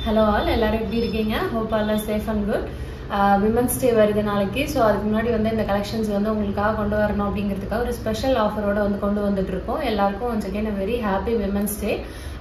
hello all எல்லாரும் எப்படி இருக்கீங்க hope all safe and good women's day வருது நாளைக்கு ஸோ அதுக்கு முன்னாடி வந்து இந்த கலெக்ஷன்ஸ் வந்து உங்களுக்காக கொண்டு வரணும் அப்படிங்கிறதுக்காக ஒரு ஸ்பெஷல் ஆஃபரோட வந்து கொண்டு வந்துட்டு இருக்கோம் எல்லாருக்கும் once again very happy women's day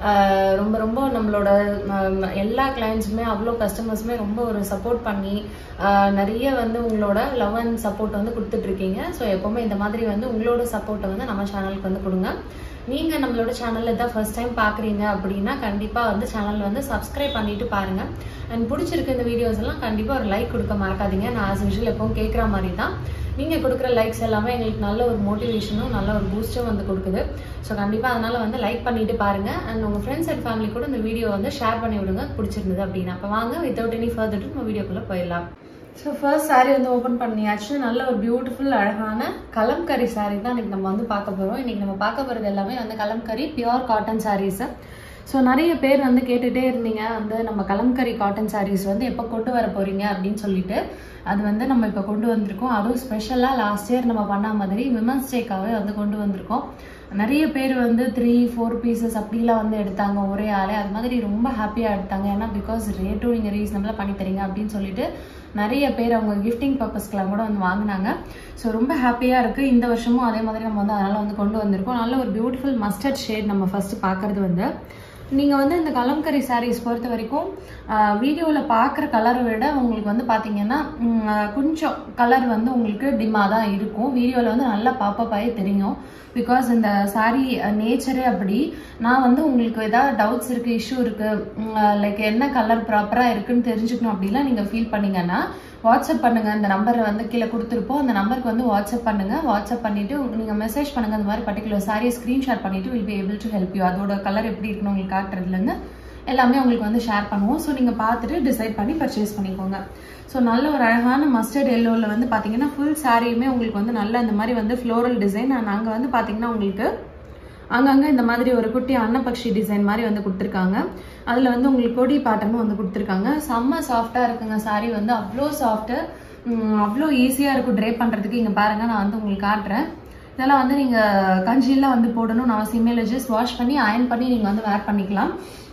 ரொம்ப ரொம்ப நம்மளோட ஆம், எல்லா கிளைண்ட்ஸுமே அவ்வளோ கஸ்டமர்ஸுமே ரொம்ப ஒரு சப்போர்ட் பண்ணி ஆஹ், நிறைய வந்து உங்களோட லவ் அண்ட் சப்போர்ட் வந்து கொடுத்துட்டு இருக்கீங்க ஸோ எப்பவுமே இந்த மாதிரி வந்து உங்களோட சப்போர்ட்டை வந்து நம்ம சேனலுக்கு வந்து கொடுங்க நீங்க நம்மளோட சேனல்ல தான் ஃபர்ஸ்ட் டைம் பாக்குறீங்க அப்படின்னா கண்டிப்பா வந்து சேனல் வந்து சப்ஸ்கிரைப் பண்ணிட்டு பாருங்க அண்ட் பிடிச்சிருக்க இந்த வீடியோஸ் எல்லாம் கண்டிப்பா ஒரு லைக் கொடுக்க மறக்காதீங்க நான் ஆஸ் யூஷுவல் எப்பவும் கேட்குற மாதிரி தான் நீங்க கொடுக்குற லைக்ஸ் எல்லாமே எங்களுக்கு நல்ல ஒரு மோட்டிவேஷனும் நல்ல ஒரு பூஸ்டும் வந்து கொடுக்குது ஸோ கண்டிப்பா அதனால வந்து லைக் பண்ணிட்டு பாருங்க அண்ட் உங்க ஃப்ரெண்ட்ஸ் அண்ட் ஃபேமிலி கூட இந்த வீடியோ வந்து ஷேர் பண்ணி விடுங்க பிடிச்சிருந்தது அப்படின்னா அப்போ வாங்க வித்தவுட் எனி ஃபர்தர் நம்ம வீடியோக்குள்ள போயிடலாம் ஸோ ஃபர்ஸ்ட் saree வந்து ஓப்பன் பண்ணியாச்சு நல்ல ஒரு பியூட்டிஃபுல் அழகான கலம்கரி saree தான் இன்னைக்கு நம்ம வந்து பார்க்க போகிறோம் இன்னைக்கு நம்ம பார்க்க போகிறது எல்லாமே வந்து kalamkari pure cotton sarees so நிறைய பேர் வந்து கேட்டுட்டே இருந்தீங்க வந்து நம்ம கலம்கரி காட்டன் sarees வந்து எப்போ கொண்டு வர போறீங்க அப்படின்னு சொல்லிட்டு அது வந்து நம்ம இப்போ கொண்டு வந்திருக்கோம் அதுவும் ஸ்பெஷலாக லாஸ்ட் இயர் நம்ம பண்ண மாதிரி விமன்ஸ் டேக்காகவே வந்து கொண்டு வந்திருக்கோம் நிறைய பேர் வந்து த்ரீ ஃபோர் பீசஸ் அப்படிலாம் வந்து எடுத்தாங்க ஒரே ஆளே அது மாதிரி ரொம்ப ஹாப்பியாக எடுத்தாங்க ஏன்னா பிகாஸ் ரேட்டும் நீங்கள் ரீசனபிளாக பண்ணி தரீங்க அப்படின்னு சொல்லிட்டு நிறைய பேர் அவங்க கிஃப்டிங் பர்பஸ்க்கெலாம் கூட வந்து வாங்கினாங்க ஸோ ரொம்ப ஹாப்பியாக இருக்குது இந்த வருஷமும் அதே மாதிரி நம்ம வந்து அதனால் வந்து கொண்டு வந்திருக்கோம் நல்ல ஒரு பியூட்டிஃபுல் மஸ்டர்ட் ஷேட் நம்ம ஃபர்ஸ்ட் பார்க்கறது வந்து நீங்கள் வந்து இந்த கலம்கரி sarees பொறுத்த வரைக்கும் வீடியோவில் பார்க்குற கலரை விட உங்களுக்கு வந்து பார்த்தீங்கன்னா ம், ஆஹ், கொஞ்சம் கலர் வந்து உங்களுக்கு டிம்மாக தான் இருக்கும் வீடியோவில் வந்து நல்லா பாப்பப் ஆகி தெரியும் பிகாஸ் இந்த saree நேச்சரே அப்படி நான் வந்து உங்களுக்கு ஏதாவது டவுட்ஸ் இருக்குது இஷ்யூ இருக்குது லைக் என்ன கலர் ப்ராப்பராக இருக்குன்னு தெரிஞ்சுக்கணும் அப்படிலாம் நீங்கள் ஃபீல் பண்ணீங்கன்னா வாட்ஸ்அப் பண்ணுங்க இந்த நம்பரை வந்து கீழே கொடுத்துருப்போம் அந்த நம்பருக்கு வந்து வாட்ஸ்அப் பண்ணுங்க வாட்ஸ்அப் பண்ணிட்டு நீங்க மெசேஜ் பண்ணுங்க அந்த மாதிரி பர்டிகுலர் சாரியை ஸ்கிரீன்ஷாட் பண்ணிட்டு will be able to help you அதோட கலர் எப்படி இருக்குன்னு உங்களுக்கு காட்டுறதுல இருந்து எல்லாமே உங்களுக்கு வந்து ஷேர் பண்ணுவோம் ஸோ நீங்க பார்த்துட்டு டிசைட் பண்ணி பர்ச்சேஸ் பண்ணிக்கோங்க ஸோ நல்ல ஒரு அழகான மஸ்டர்ட் எல்லோவில் வந்து பார்த்தீங்கன்னா ஃபுல் சாரியுமே உங்களுக்கு வந்து நல்ல இந்த மாதிரி வந்து ஃப்ளோரல் டிசைன் நாங்கள் வந்து பார்த்தீங்கன்னா உங்களுக்கு அங்கங்கே இந்த மாதிரி ஒரு குட்டி அன்னபக்ஷி டிசைன் மாதிரி வந்து கொடுத்துருக்காங்க அதில் வந்து உங்களுக்கு கொடி பேட்டர்னும் வந்து கொடுத்துருக்காங்க செம்ம சாஃப்டாக இருக்குங்க saree வந்து அவ்வளோ சாஃப்ட்டு அவ்வளோ ஈஸியாக இருக்கும் ட்ரே பண்ணுறதுக்கு இங்கே பாருங்கள் நான் வந்து உங்களுக்கு காட்டுறேன் இதெல்லாம் வந்து நீங்கள் கஞ்சியெல்லாம் வந்து போடணும்னு அவசியமே இல்லை ஜஸ்ட் வாஷ் பண்ணி அயன் பண்ணி நீங்கள் வந்து வேர் பண்ணிக்கலாம்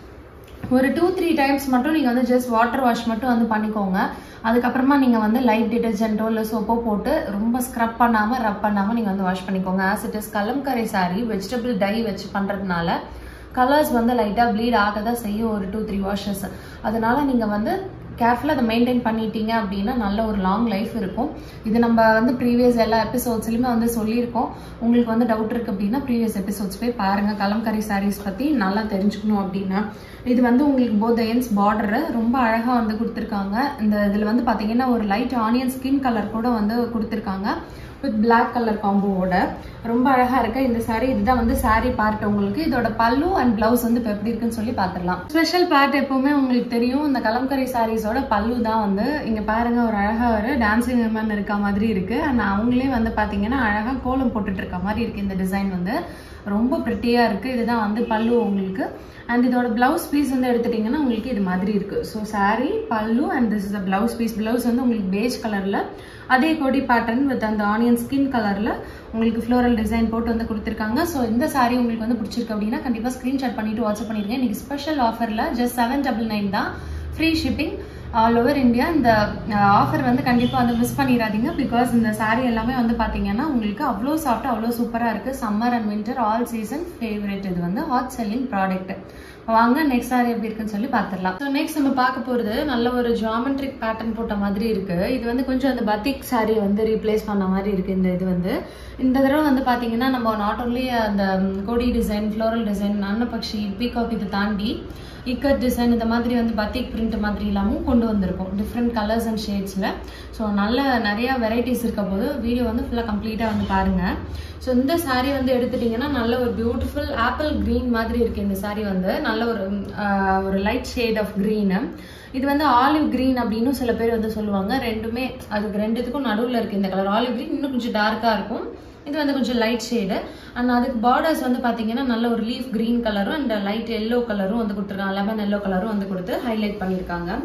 ஒரு டூ த்ரீ டைம்ஸ் மட்டும் நீங்கள் வந்து ஜஸ்ட் வாட்டர் வாஷ் மட்டும் வந்து பண்ணிக்கோங்க அதுக்கப்புறமா நீங்கள் வந்து லைட் டிடர்ஜென்ட்டோ இல்லை சோப்போ போட்டு ரொம்ப ஸ்க்ரப் பண்ணாமல் ரப் பண்ணாமல் நீங்கள் வந்து வாஷ் பண்ணிக்கோங்க as it is kalamkari saree vegetable dye வச்சு பண்ணுறதுனால கலர்ஸ் வந்து லைட்டாக ப்ளீட் ஆக தான் செய்யும் ஒரு டூ த்ரீ வாஷஸ் அதனால நீங்கள் வந்து கேர்ஃபுல்லாக அதை மெயின்டைன் பண்ணிட்டீங்க அப்படின்னா நல்ல ஒரு லாங் லைஃப் இருக்கும் இது நம்ம வந்து ப்ரீவியஸ் எல்லா எபிசோட்ஸ்லையுமே வந்து சொல்லியிருக்கோம் உங்களுக்கு வந்து டவுட் இருக்கு அப்படின்னா ப்ரீவியஸ் எபிசோட்ஸ் போய் பாருங்க கலம்கரி sarees பற்றி நல்லா தெரிஞ்சுக்கணும் அப்படின்னா இது வந்து உங்களுக்கு போத் எண்ட்ஸ் பார்டர் ரொம்ப அழகாக வந்து கொடுத்துருக்காங்க இந்த இதில் வந்து பார்த்தீங்கன்னா ஒரு லைட் ஆனியன் ஸ்கின் கலர் கூட வந்து கொடுத்துருக்காங்க வித் பிளாக் கலர் காம்போவோட ரொம்ப அழகா இருக்கு இந்த saree இதுதான் வந்து saree பார்ட் உங்களுக்கு இதோட பல்லு அண்ட் பிளவுஸ் வந்து இப்போ எப்படி இருக்குன்னு சொல்லி பார்த்துடலாம் ஸ்பெஷல் பார்ட் எப்பவுமே உங்களுக்கு தெரியும் இந்த கலம்கரி சாரீஸோட பல்லு தான் வந்து இங்க பாருங்க ஒரு அழகா ஒரு டான்சிங் விமன் இருக்க மாதிரி இருக்கு அண்ட் அவங்களே வந்து பாத்தீங்கன்னா அழகா கோலம் போட்டுட்டு இருக்க மாதிரி இருக்கு இந்த டிசைன் வந்து ரொம்ப ப்ரிட்டியா இருக்கு இதுதான் வந்து பல்லு உங்களுக்கு அண்ட் இதோட பிளவுஸ் பீஸ் வந்து எடுத்துட்டீங்கன்னா உங்களுக்கு இது மாதிரி இருக்கு so saree pallu and this is blouse piece blouse வந்து உங்களுக்கு பேஜ் கலர்ல அதே கொடி பேட்டர்ன் வித் அந்த ஆனியன் ஸ்கின் கலர்ல உங்களுக்கு ஃப்ளோரல் டிசைன் போட்டு வந்து கொடுத்துருக்காங்க ஸோ இந்த saree உங்களுக்கு வந்து பிடிச்சிருக்கு அப்படின்னா கண்டிப்பா ஸ்கிரீன்ஷாட் பண்ணிட்டு வாட்ஸ்அப் பண்ணிருங்க இன்னைக்கு ஸ்பெஷல் ஆஃபர்ல ஜஸ்ட் செவன் டபுள் நைன் தான் free shipping all over India இந்த ஆஃபர் வந்து கண்டிப்பா வந்து மிஸ் பண்ணிடாதீங்க பிகாஸ் இந்த saree எல்லாமே வந்து பாத்தீங்கன்னா உங்களுக்கு அவ்வளோ சாஃப்ட் அவ்வளோ சூப்பரா இருக்கு summer and winter all season favourite இது வந்து ஹாட் செல்லிங் ப்ராடக்ட் வாங்க நெக்ஸ்ட் saree எப்படி இருக்குன்னு சொல்லி பார்த்துடலாம் ஸோ நெக்ஸ்ட் நம்ம பார்க்க போறது நல்ல ஒரு ஜாமெட்ரிக் பேட்டர்ன் போட்ட மாதிரி இருக்கு இது வந்து கொஞ்சம் அந்த பத்திக் saree வந்து ரீப்ளேஸ் பண்ண மாதிரி இருக்கு இந்த இது வந்து இந்த தடவை வந்து பாத்தீங்கன்னா நம்ம நாட் ஓன்லி அந்த ம், கொடி டிசைன் ஃப்ளோரல் டிசைன் அன்னபக்ஷி பீகாக் இது தாண்டி இக்கட் டிசைன் இந்த மாதிரி வந்து பத்திக் பிரிண்ட் மாதிரி எல்லாமும் கொண்டு வந்திருக்கோம் டிஃப்ரெண்ட் கலர்ஸ் அண்ட் ஷேட்ஸில் ஸோ நல்ல நிறைய வெரைட்டிஸ் இருக்க போது வீடியோ வந்து ஃபுல்லாக கம்ப்ளீட்டாக வந்து பாருங்க ஸோ இந்த saree வந்து எடுத்துட்டிங்கன்னா நல்ல ஒரு பியூட்டிஃபுல் ஆப்பிள் green மாதிரி இருக்கு இந்த saree வந்து நல்ல ஒரு ம், ஆஹ், ஒரு லைட் ஷேட் ஆஃப் green இது வந்து ஆலிவ் green அப்படின்னு சில பேர் வந்து சொல்லுவாங்க ரெண்டுமே அதுக்கு ரெண்டுத்துக்கும் நடுவில் இருக்கு இந்த கலர் ஆலிவ் green இன்னும் கொஞ்சம் டார்க்காக இருக்கும் இது வந்து கொஞ்சம் லைட் ஷேடு அண்ட் அதுக்கு பார்டர்ஸ் வந்து பாத்தீங்கன்னா நல்ல ஒரு லீஃப் கிரீன் கலரும் அண்ட் லைட் எல்லோ கலரும் வந்து கொடுத்துருக்காங்க லெமன் எல்லோ கலரும் வந்து கொடுத்து ஹைலைட் பண்ணியிருக்காங்க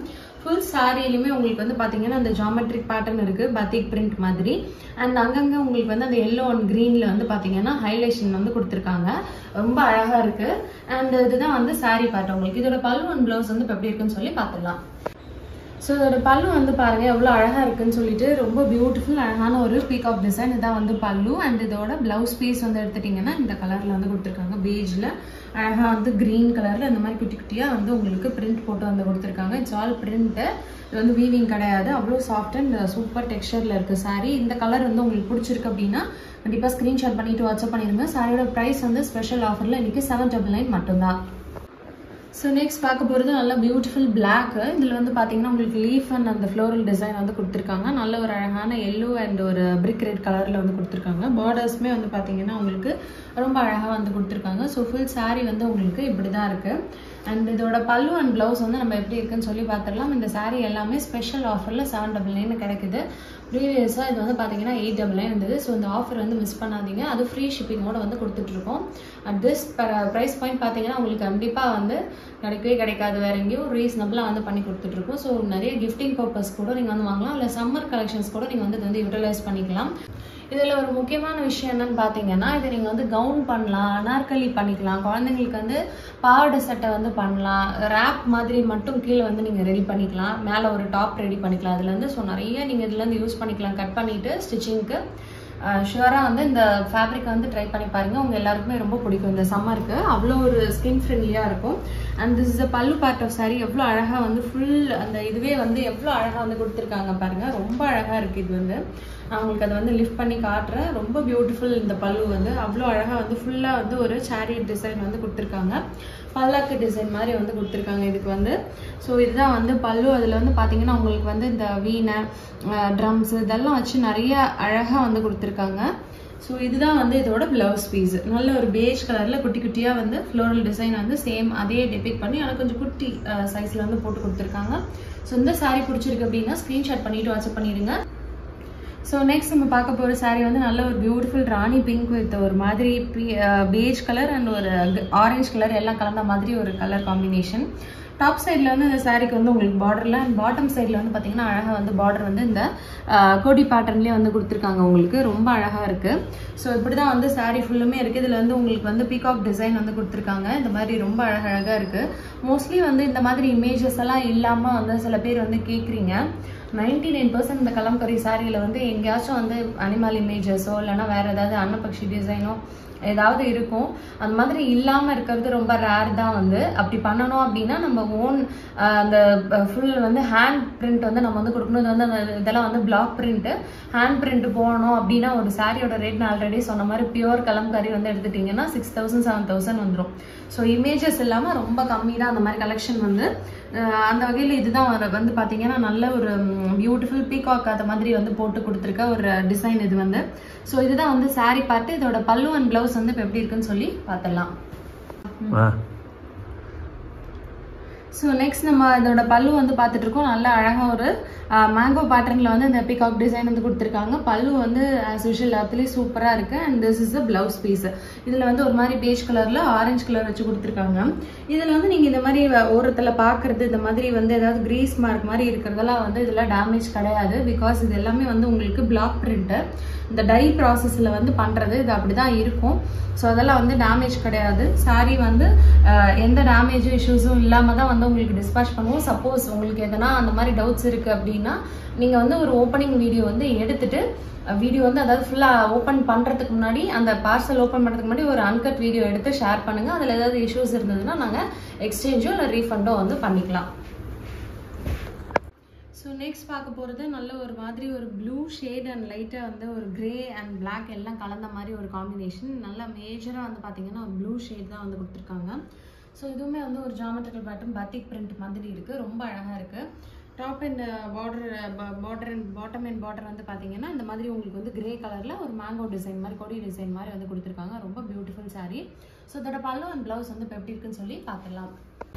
ஃபுல் சாரிலையுமே உங்களுக்கு வந்து பார்த்தீங்கன்னா அந்த ஜாமெட்ரிக் பேட்டர்ன் இருக்குது பத்திக் பிரிண்ட் மாதிரி அண்ட் அங்கங்கே உங்களுக்கு வந்து அந்த எல்லோ அண்ட் க்ரீனில் வந்து பார்த்தீங்கன்னா ஹைலைஷன் வந்து கொடுத்துருக்காங்க ரொம்ப அழகாக இருக்குது அண்ட் இதுதான் வந்து saree பார்ட் உங்களுக்கு இதோட பல்லு அண்ட் ப்ளவுஸ் வந்து இப்போ எப்படி இருக்குன்னு சொல்லி பார்த்துடலாம் ஸோ இதோட பல்லு வந்து பாருங்க எவ்வளோ அழகா இருக்குன்னு சொல்லிட்டு ரொம்ப பியூட்டிஃபுல் அழகான ஒரு பீகாக் டிசைன் இதான் வந்து பல்லு அண்ட் இதோட பிளவுஸ் பீஸ் வந்து எடுத்துட்டிங்கன்னா இந்த கலர்ல வந்து கொடுத்துருக்காங்க பேஜ்ல அழகா வந்து கிரீன் கலர்ல இந்த மாதிரி குட்டி குட்டியா வந்து உங்களுக்கு பிரிண்ட் போட்டு வந்து கொடுத்துருக்காங்க இட்ஸ் ஆல் பிரிண்ட் இது வந்து வீவிங் கிடையாது அவ்வளோ சாஃப்ட் அண்ட் சூப்பர் டெக்ஸ்டர்ல இருக்கு saree இந்த கலர் வந்து உங்களுக்கு பிடிச்சிருக்கு அப்படின்னா கண்டிப்பாக ஸ்க்ரீன்ஷாட் பண்ணிட்டு வாட்ஸ்அப் பண்ணிடுங்க சாரியோட ப்ரைஸ் வந்து ஸ்பெஷல் ஆஃபரில் இன்னைக்கு செவன் டபுள் நைன் மட்டும்தான் ஸோ நெக்ஸ்ட் பார்க்க போகிறது நல்ல பியூட்டிஃபுல் பிளாக் இதில் வந்து பார்த்தீங்கன்னா உங்களுக்கு லீஃப் அண்ட் அந்த ஃப்ளோரல் டிசைன் வந்து கொடுத்துருக்காங்க நல்ல ஒரு அழகான எல்லோ அண்ட் ஒரு பிரிக் ரெட் கலரில் வந்து கொடுத்துருக்காங்க பார்டர்ஸ்மே வந்து பார்த்தீங்கன்னா உங்களுக்கு ரொம்ப அழகாக வந்து கொடுத்துருக்காங்க ஸோ ஃபுல் saree வந்து உங்களுக்கு இப்படி தான் இருக்குது அண்ட் இதோட பல்லு அண்ட் ப்ளவுஸ் வந்து நம்ம எப்படி இருக்குன்னு சொல்லி பார்த்துடலாம் இந்த saree எல்லாமே ஸ்பெஷல் ஆஃபரில் செவன் டபுள் நைன் கிடைக்குது ப்ரீவியஸாக இது வந்து பார்த்தீங்கன்னா எயிட் டபுள் நைன் இருந்தது ஸோ இந்த ஆஃபர் வந்து மிஸ் பண்ணாதீங்க அது ஃப்ரீ ஷிப்பிங்கோட வந்து கொடுத்துட்ருக்கோம் அட் திஸ் ப்ரைஸ் பாயிண்ட் பார்த்தீங்கன்னா உங்களுக்கு கண்டிப்பாக வந்து கிடைக்கவே கிடைக்காது வேற எங்கேயும் ரீசனபிளாக வந்து பண்ணி கொடுத்துட்ருக்கோம் ஸோ நிறைய கிஃப்டிங் பர்பஸ் கூட நீங்கள் வந்து வாங்கலாம் இல்லை சம்மர் கலெக்ஷன்ஸ் கூட நீங்கள் வந்து இது வந்து யூட்டிலைஸ் பண்ணிக்கலாம் இதில் ஒரு முக்கியமான விஷயம் என்னன்னு பார்த்தீங்கன்னா இதை நீங்கள் வந்து கவுன் பண்ணலாம் அனார்கலி பண்ணிக்கலாம் குழந்தைங்களுக்கு வந்து பாவாடை சட்டை வந்து பண்ணலாம் ரேப் மாதிரி மட்டும் கீழே வந்து நீங்கள் ரெடி பண்ணிக்கலாம் மேலே ஒரு டாப் ரெடி பண்ணிக்கலாம் அதுலேருந்து ஸோ நிறைய நீங்கள் இதுலேருந்து யூஸ் பண்ணிக்கலாம் கட் பண்ணிவிட்டு ஸ்டிச்சிங்க்கு ஷுவராக வந்து இந்த ஃபேப்ரிக் வந்து ட்ரை பண்ணி பாருங்கள் உங்கள் எல்லாருக்குமே ரொம்ப பிடிக்கும் இந்த சம்மருக்கு அவ்வளோ ஒரு ஸ்கின் ஃப்ரெண்ட்லியாக இருக்கும் and this is pallu part of saree எவ்வளோ அழகாக வந்து ஃபுல் அந்த இதுவே வந்து எவ்வளோ அழகாக வந்து கொடுத்துருக்காங்க பாருங்கள் ரொம்ப அழகாக இருக்குது இது வந்து நான் உங்களுக்கு அதை வந்து லிஃப்ட் பண்ணி காட்டுறேன் ரொம்ப பியூட்டிஃபுல் இந்த பல்லு வந்து அவ்வளோ அழகாக வந்து ஃபுல்லாக வந்து ஒரு சேரியட் டிசைன் வந்து கொடுத்துருக்காங்க பல்லாக்கு டிசைன் மாதிரி வந்து கொடுத்துருக்காங்க இதுக்கு வந்து ஸோ இதுதான் வந்து பல்லு அதில் வந்து பார்த்தீங்கன்னா உங்களுக்கு வந்து இந்த வீணை ட்ரம்ஸ் இதெல்லாம் வச்சு நிறைய அழகாக வந்து கொடுத்துருக்காங்க ஸோ இதுதான் வந்து இதோட பிளவுஸ் பீஸ் நல்ல ஒரு பேஜ் கலரில் குட்டி குட்டியாக வந்து ஃப்ளோரல் டிசைன் வந்து சேம் அதே டெபிக் பண்ணி ஆனால் கொஞ்சம் குட்டி சைஸில் வந்து போட்டு கொடுத்துருக்காங்க ஸோ இந்த saree பிடிச்சிருக்கு அப்படின்னா ஸ்க்ரீன்ஷாட் பண்ணிட்டு வாட்ஸ்அப் பண்ணிடுங்க ஸோ நெக்ஸ்ட் நம்ம பார்க்க போகிற saree வந்து நல்ல ஒரு பியூட்டிஃபுல் ராணி பிங்க் வித் ஒரு மாதிரி பேஜ் கலர் அண்ட் ஒரு ஆரஞ்சு கலர் எல்லாம் கலந்த மாதிரி ஒரு கலர் காம்பினேஷன் டாப் சைடில் வந்து இந்த சாரீக்கு வந்து உங்களுக்கு பார்டரில் அண்ட் பாட்டம் சைடில் வந்து பார்த்தீங்கன்னா அழகாக வந்து பார்டர் வந்து இந்த ஆஹ், கோடி பேட்டர்ன்லேயே வந்து கொடுத்துருக்காங்க உங்களுக்கு ரொம்ப அழகாக இருக்குது ஸோ இப்படி தான் வந்து saree ஃபுல்லுமே இருக்குது இதில் வந்து உங்களுக்கு வந்து பீகாக் டிசைன் வந்து கொடுத்துருக்காங்க இந்த மாதிரி ரொம்ப அழகழகாக இருக்குது மோஸ்ட்லி வந்து இந்த மாதிரி இமேஜஸ் எல்லாம் இல்லாமல் வந்து சில பேர் வந்து கேட்குறீங்க நைன்டி நைன் பர்சன்ட் இந்த கலம்கரி சாரியில் வந்து எங்கேயாச்சும் வந்து அனிமல் இமேஜஸோ இல்லைன்னா வேறு ஏதாவது அன்னப்பக்ஷி டிசைனோ ஏதாவது இருக்கும் அந்த மாதிரி இல்லாமல் இருக்கிறது ரொம்ப ரேர் தான் வந்து அப்படி பண்ணணும் அப்படின்னா நம்ம ஓன் அந்த ஃபுல் வந்து ஹேண்ட் பிரிண்ட் வந்து நம்ம வந்து கொடுக்கணும் இது வந்து அந்த இதெல்லாம் வந்து பிளாக் பிரிண்ட்டு ஹேண்ட் பிரிண்ட் போகணும் அப்படின்னா ஒரு சாரியோட ரேட் நான் ஆல்ரெடி சொன்ன மாதிரி பியூர் கலம்கரி வந்து எடுத்துட்டிங்கன்னா சிக்ஸ் தௌசண்ட் செவன் தௌசண்ட் வந்துடும் ஸோ இமேஜஸ் இல்லாமல் ரொம்ப கம்மி தான் அந்த மாதிரி கலெக்ஷன் வந்து அஹ் அந்த வகையில் இதுதான் வர- வந்து பார்த்தீங்கன்னா நல்ல ஒரு பியூட்டிஃபுல் பீகாக் அந்த மாதிரி வந்து போட்டு கொடுத்துருக்க ஒரு டிசைன் இது வந்து ஸோ இதுதான் வந்து saree பார்த்து இதோட பல்லு அண்ட் ப்ளவுஸ் வந்து இப்போ எப்படி இருக்குன்னு சொல்லி பார்த்துடலாம் ஆ ஸோ நெக்ஸ்ட் நம்ம இதோட பல்லு வந்து பார்த்துட்டு இருக்கோம் நல்ல அழகாக ஒரு மேங்கோ பேட்டர்னில் வந்து இந்த பிகாக் டிசைன் வந்து கொடுத்துருக்காங்க பல்லு வந்து ஆஸ் யூஷுவல் எல்லாத்துலேயும் சூப்பராக இருக்குது and this is a blouse piece இதில் வந்து ஒரு மாதிரி பேஜ் கலரில் ஆரஞ்சு கலர் வச்சு கொடுத்துருக்காங்க இதில் வந்து நீங்கள் இந்த மாதிரி ஓரத்தில் பார்க்குறது இந்த மாதிரி வந்து ஏதாவது கிரீஸ் மார்க் மாதிரி இருக்கிறதெல்லாம் வந்து இதில் டேமேஜ் கிடையாது பிகாஸ் இது எல்லாமே வந்து உங்களுக்கு பிளாக் பிரிண்ட்டு இந்த டை ப்ராசஸில் வந்து பண்ணுறது இது அப்படி தான் இருக்கும் ஸோ அதெல்லாம் வந்து டேமேஜ் கிடையாது saree வந்து அஹ், எந்த டேமேஜும் இஷ்யூஸும் இல்லாமல் தான் வந்து உங்களுக்கு டிஸ்பேச் பண்ணுவோம் சப்போஸ் உங்களுக்கு எதனா அந்த மாதிரி டவுட்ஸ் இருக்குது அப்படின்னா நீங்கள் வந்து ஒரு ஓப்பனிங் வீடியோ வந்து எடுத்துட்டு வீடியோ வந்து அதாவது ஃபுல்லாக ஓப்பன் பண்ணுறதுக்கு முன்னாடி அந்த பார்சல் ஓப்பன் பண்ணுறதுக்கு முன்னாடி ஒரு அன்கட் வீடியோ எடுத்து ஷேர் பண்ணுங்கள் அதில் ஏதாவது இஷ்யூஸ் இருந்ததுன்னா நாங்கள் எக்ஸ்சேஞ்சோ இல்லை ரீஃபண்டோ வந்து பண்ணிக்கலாம் ஸோ நெக்ஸ்ட் பார்க்க போகிறது நல்ல ஒரு மாதிரி ஒரு ப்ளூ ஷேட் அண்ட் லைட்டாக வந்து ஒரு கிரே அண்ட் Black எல்லாம் கலந்த மாதிரி ஒரு காம்பினேஷன் நல்லா மேஜராக வந்து பார்த்தீங்கன்னா ஒரு ப்ளூ ஷேட் தான் வந்து கொடுத்துருக்காங்க ஸோ இதுவுமே வந்து ஒரு ஜாமெட்ரிக்கல் பேட்டர்ன் பத்திக் பிரிண்ட் மாதிரி இருக்குது ரொம்ப அழகாக இருக்குது top and border border and bottom and border வந்து பார்த்தீங்கன்னா இந்த மாதிரி உங்களுக்கு வந்து கிரே கலரில் ஒரு மேங்கோ டிசைன் மாதிரி கொடி டிசைன் மாதிரி வந்து கொடுத்துருக்காங்க ரொம்ப பியூட்டிஃபுல் saree ஸோ இதோட பல்லு அண்ட் ப்ளவுஸ் வந்து இப்போ எப்படி இருக்குன்னு சொல்லி பார்த்துடலாம்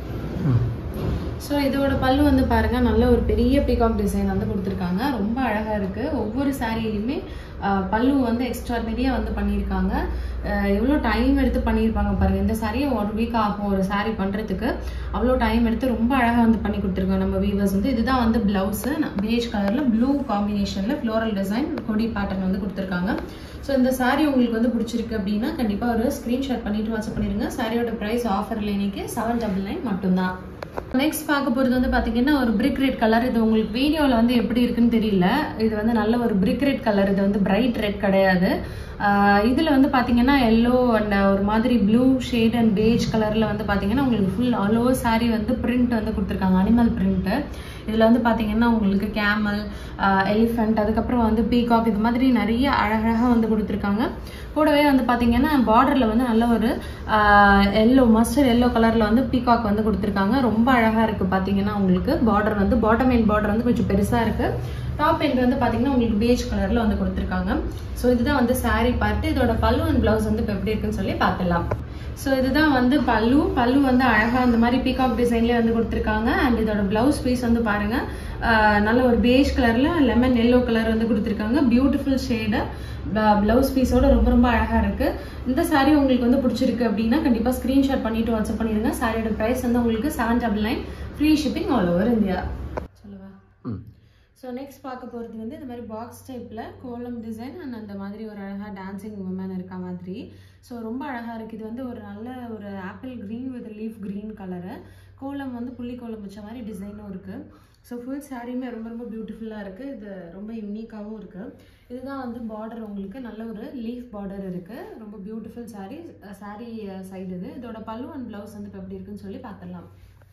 ஸோ இதோட பல்லு வந்து பாருங்க நல்ல ஒரு பெரிய பீகாக் டிசைன் வந்து கொடுத்துருக்காங்க ரொம்ப அழகா இருக்கு ஒவ்வொரு சாரியிலுமே பல்லு வந்து எக்ஸ்ட்ராடினரியாக வந்து பண்ணியிருக்காங்க அஹ் எவ்வளோ டைம் எடுத்து பண்ணியிருப்பாங்க பாருங்க இந்த சாரியை ஒரு வீக் ஆகும் ஒரு saree பண்றதுக்கு அவ்வளோ டைம் எடுத்து ரொம்ப அழகாக வந்து பண்ணி கொடுத்துருக்காங்க நம்ம வீவர்ஸ் வந்து இதுதான் வந்து பிளவுஸு பேஜ் கலரில் ப்ளூ காம்பினேஷனில் ஃப்ளோரல் டிசைன் கொடி பேட்டர்ன் வந்து கொடுத்துருக்காங்க ஸோ இந்த saree உங்களுக்கு வந்து பிடிச்சிருக்கு அப்படின்னா கண்டிப்பாக ஒரு ஸ்க்ரீன்ஷாட் பண்ணிட்டு வாட்ஸ்அப் பண்ணிடுங்க சாரியோட ப்ரைஸ் ஆஃபரில் இன்னைக்கு செவன் டபுள் நைன் மட்டும்தான் நெக்ஸ்ட் பார்க்க போகிறது வந்து பார்த்தீங்கன்னா ஒரு பிரிக் ரெட் கலர் இது உங்களுக்கு வீடியோவில் வந்து எப்படி இருக்குன்னு தெரியல இது வந்து நல்ல ஒரு பிரிக் ரெட் கலர் இது வந்து பிரைட் ரெட் கிடையாது இதில் வந்து பார்த்தீங்கன்னா எல்லோ அண்ட் ஒரு மாதிரி ப்ளூ ஷேட் அண்ட் பேஜ் கலரில் வந்து பார்த்தீங்கன்னா உங்களுக்கு ஃபுல் ஆல் ஓவர் saree வந்து பிரிண்ட் வந்து கொடுத்துருக்காங்க அனிமல் பிரிண்ட்டு இதில் வந்து பார்த்தீங்கன்னா உங்களுக்கு கேமல் எலிஃபண்ட் அதுக்கப்புறம் வந்து பீகாக் இது மாதிரி நிறைய அழகழகாக வந்து கொடுத்துருக்காங்க கூடவே வந்து பார்த்தீங்கன்னா பார்டரில் வந்து நல்ல ஒரு எல்லோ மஸ்டர்ட் எல்லோ கலரில் வந்து பீகாக் வந்து கொடுத்துருக்காங்க ரொம்ப அழகாக இருக்குது பார்த்தீங்கன்னா உங்களுக்கு பார்டர் வந்து பாட்டம் எண்ட் பார்டர் வந்து கொஞ்சம் பெருசாக இருக்குது டாப் எண்ட் வந்து பார்த்தீங்கன்னா உங்களுக்கு பேஜ் கலரில் வந்து கொடுத்துருக்காங்க ஸோ இதுதான் வந்து saree பார்த்து இதோட பல்லு அண்ட் ப்ளவுஸ் வந்து இப்போ எப்படி இருக்குன்னு சொல்லி பார்த்துடலாம் ஸோ இதுதான் வந்து பல்லு பல்லு வந்து அழகாக இந்த மாதிரி பீகாக் டிசைன்லேயே வந்து கொடுத்துருக்காங்க அண்ட் இதோட ப்ளவுஸ் பீஸ் வந்து பாருங்க ஆஹ் நல்ல ஒரு பேஜ் கலரில் லெமன் எல்லோ கலர் வந்து கொடுத்துருக்காங்க பியூட்டிஃபுல் ஷேடு ப்ளவுஸ் பீஸோட ரொம்ப ரொம்ப அழகாக இருக்குது இந்த saree உங்களுக்கு வந்து பிடிச்சிருக்கு அப்படின்னா கண்டிப்பாக ஸ்க்ரீன்ஷாட் பண்ணிட்டு வாட்ஸ்அப் பண்ணிடுங்க சாரியோட ப்ரைஸ் வந்து உங்களுக்கு seven double nine free shipping all over India சொல்லுவா ஸோ நெக்ஸ்ட் பார்க்க போகிறது வந்து இந்த மாதிரி பாக்ஸ் டைப்பில் கோலம் டிசைன் அண்ட் அந்த மாதிரி ஒரு அழகாக டான்சிங் உமன் இருக்க மாதிரி ஸோ ரொம்ப அழகாக இருக்குது இது வந்து ஒரு நல்ல ஒரு apple green with leaf green colour கோலம் வந்து புள்ளி கோலம் வச்ச மாதிரி டிசைனும் இருக்குது ஸோ ஃபுல் சாரியுமே ரொம்ப ரொம்ப பியூட்டிஃபுல்லாக இருக்குது இது ரொம்ப யூனிக்காகவும் இருக்குது இதுதான் வந்து பார்டர் உங்களுக்கு நல்ல ஒரு லீஃப் பார்டர் இருக்குது ரொம்ப பியூட்டிஃபுல் saree saree சைடு இது இதோட பல்லு அண்ட் ப்ளவுஸ் வந்து இப்போ எப்படி இருக்குன்னு சொல்லி பார்த்துடலாம்